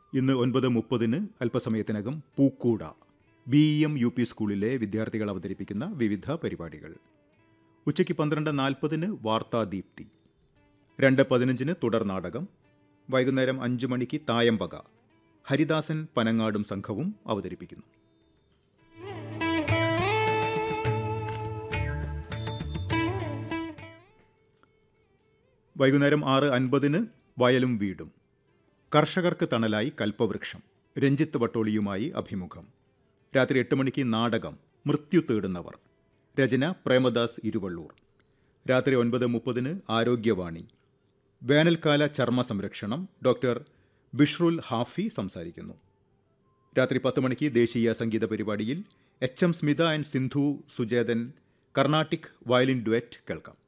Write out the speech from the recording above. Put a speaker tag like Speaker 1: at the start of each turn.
Speaker 1: ഇന്ന് ഒൻപത് മുപ്പതിന് അല്പസമയത്തിനകം പൂക്കൂട B E M U P സ്കൂളിലെ വിദ്യാർത്ഥികൾ അവതരിപ്പിക്കുന്ന വിവിധ പരിപാടികൾ ഉച്ചയ്ക്ക് പന്ത്രണ്ട് നാൽപ്പതിന് വാർത്താദീപ്തി രണ്ട് പതിനഞ്ചിന് തുടർ നാടകം വൈകുന്നേരം അഞ്ച് മണിക്ക് തായമ്പക ഹരിദാസൻ പനങ്ങാടും സംഘവും അവതരിപ്പിക്കുന്നു വൈകുന്നേരം ആറ് അൻപതിന് വയലും വീടും കർഷകർക്ക് തണലായി കൽപ്പവൃക്ഷം രഞ്ജിത്ത് വട്ടോളിയുമായി അഭിമുഖം രാത്രി എട്ട് മണിക്ക് നാടകം മൃത്യു തേടുന്നവർ രചന പ്രേമദാസ് ഇരുവള്ളൂർ രാത്രി ഒൻപത് മുപ്പതിന് ആരോഗ്യവാണി വേനൽക്കാല ചർമ്മ സംരക്ഷണം ഡോക്ടർ ബിഷ്റുൽ ഹാഫി സംസാരിക്കുന്നു രാത്രി പത്ത് മണിക്ക് ദേശീയ സംഗീത പരിപാടിയിൽ H M Smitha and Sindhu Sujethan Carnatic violin duet കേൾക്കാം